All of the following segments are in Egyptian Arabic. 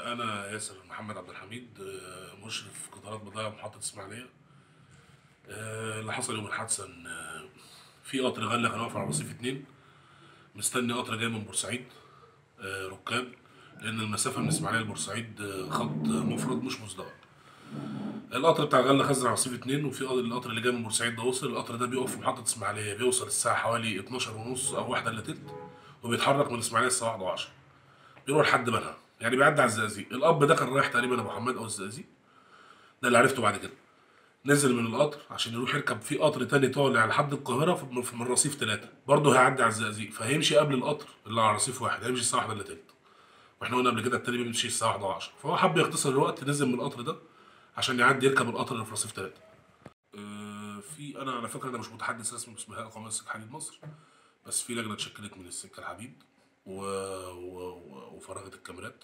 انا ياسر محمد عبد الحميد آه، مشرف قطارات بضائع محطه اسماعيليه آه، اللي حصل يوم الحادثه ان آه، في قطر غله كان واقف على رصيف اتنين مستني قطر جاي من بورسعيد آه، ركاب لان المسافه من اسماعيليه لبورسعيد آه، خط مفرد مش مزدوج القطر بتاع الغله خزن على رصيف اتنين وفي قطر- القطر اللي جاي من بورسعيد ده وصل القطر ده بيقف في محطه اسماعيليه بيوصل الساعه حوالي 12 ونص او واحدة الا تلت وبيتحرك من اسماعيليه الساعه 1 و10 بيروح لحد بنها يعني بيعدي على الزقازيق الاب ده كان رايح تقريبا ابو حماد او الزقازيق ده اللي عرفته بعد كده نزل من القطر عشان يروح يركب في قطر تاني طالع لحد القاهره في- في- من رصيف ثلاثه برضه هيعدي على الزقازيق فهيمشي قبل القطر اللي على رصيف واحد هيمشي الساعه 1 الا تلت واحنا قلنا قبل كده التاني بيمشي الساعه 11 فهو حب يختصر الوقت نزل من القطر ده عشان يعدي يركب القطر اللي في رصيف ثلاثه آه، في انا على فكره انا مش متحدث رسمي باسم هيئه قوميه للسكه الحديد مصر بس في لجنه اتشكلت من السكه الحديد و... و... و... وفرغت الكاميرات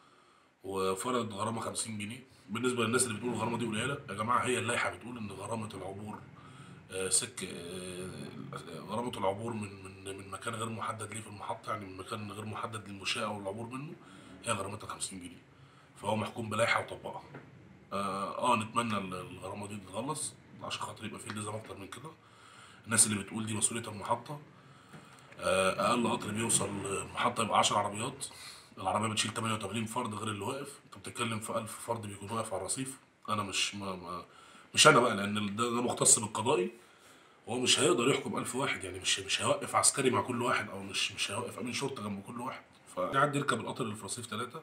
وفرض غرامه 50 جنيه بالنسبه للناس اللي بتقول الغرامه دي قليله يا جماعه هي اللائحه بتقول ان غرامه العبور آه، سك آه، غرامه العبور من من من مكان غير محدد ليه في المحطه يعني من مكان غير محدد للمشاة او العبور منه هي غرامتها 50 جنيه فهو محكوم بلائحه وطبقها اه, آه نتمنى ال- الغرامه دي تتخلص عشان خاطر يبقى في التزام اكتر من كده الناس اللي بتقول دي مسؤوليه المحطه آه، اقل قطر بيوصل المحطه يبقى 10 عربيات العربيه بتشيل 88 فرد غير اللي واقف انت بتتكلم في 1000 فرد بيكون واقف على الرصيف انا مش ما ما مش انا بقى لان ده, ده مختص بالقضائي هو مش هيقدر يحكم 1000 واحد يعني مش مش هيوقف عسكري مع كل واحد او مش مش هيوقف امين شرطه جنب كل واحد فيعدي يركب القطر اللي في رصيف ثلاثه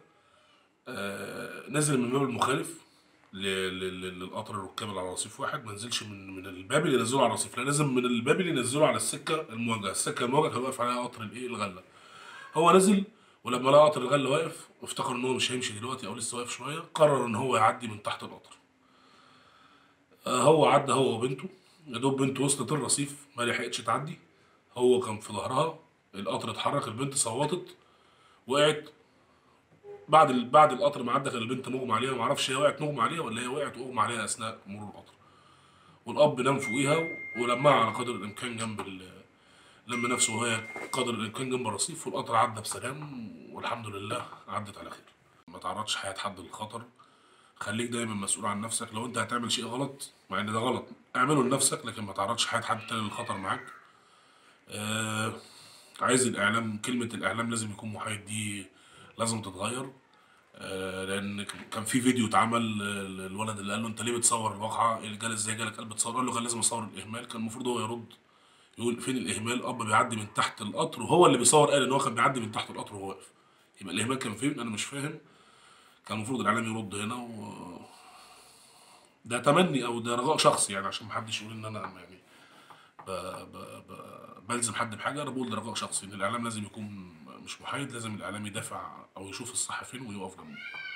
آه نزل من الباب المخالف ل- ل- ل- للقطر الركاب اللي على رصيف واحد ما نزلش من من الباب اللي نزله على الرصيف لا نزل من الباب اللي نزله على السكه المواجهه السكه المواجهه هيوقف عليها قطر الايه الغله هو نزل ولما لقى قطر الغله واقف وافتكر ان هو مش هيمشي دلوقتي او لسه واقف شويه قرر ان هو يعدي من تحت القطر آه، هو عدى هو وبنته يا دوب بنته وصلت الرصيف ما لحقتش تعدي هو كان في ظهرها القطر اتحرك البنت صوتت وقعت بعد ال... بعد القطر ما عدى كان البنت مغمى عليها ما اعرفش هي وقعت مغمى عليها ولا هي وقعت واغمى عليها اثناء مرور القطر والاب نام فوقيها ولمها على قدر الامكان جنب ال... لم نفسه وهي قدر الامكان جنب الرصيف والقطر عدى بسلام والحمد لله عدت على خير ما تعرضش حياه حد للخطر خليك دايما مسؤول عن نفسك لو انت هتعمل شيء غلط مع ان ده غلط اعمله لنفسك لكن ما تعرضش حياه حد تاني للخطر معاك آه عايز الاعلام كلمه الاعلام لازم يكون محايد دي لازم تتغير آه، لان كان في فيديو اتعمل آه، الولد اللي قال له انت ليه بتصور الواقعه اللي جال ازاي جالك قلب تصور قال له كان لازم اصور الاهمال كان المفروض هو يرد يقول فين الاهمال اب بيعدي من تحت القطر وهو اللي بيصور قال ان هو كان بيعدي من تحت القطر وهو واقف يبقى الاهمال كان فين انا مش فاهم كان المفروض الاعلام يرد هنا و ده تمني او ده رجاء شخصي يعني عشان محدش يقول ان انا يعني ب... ب... ب... بلزم حد بحاجه انا بقول ده رجاء شخصي ان الاعلام لازم يكون مش محايد لازم الاعلام يدافع او يشوف الصح فين ويقف جنبه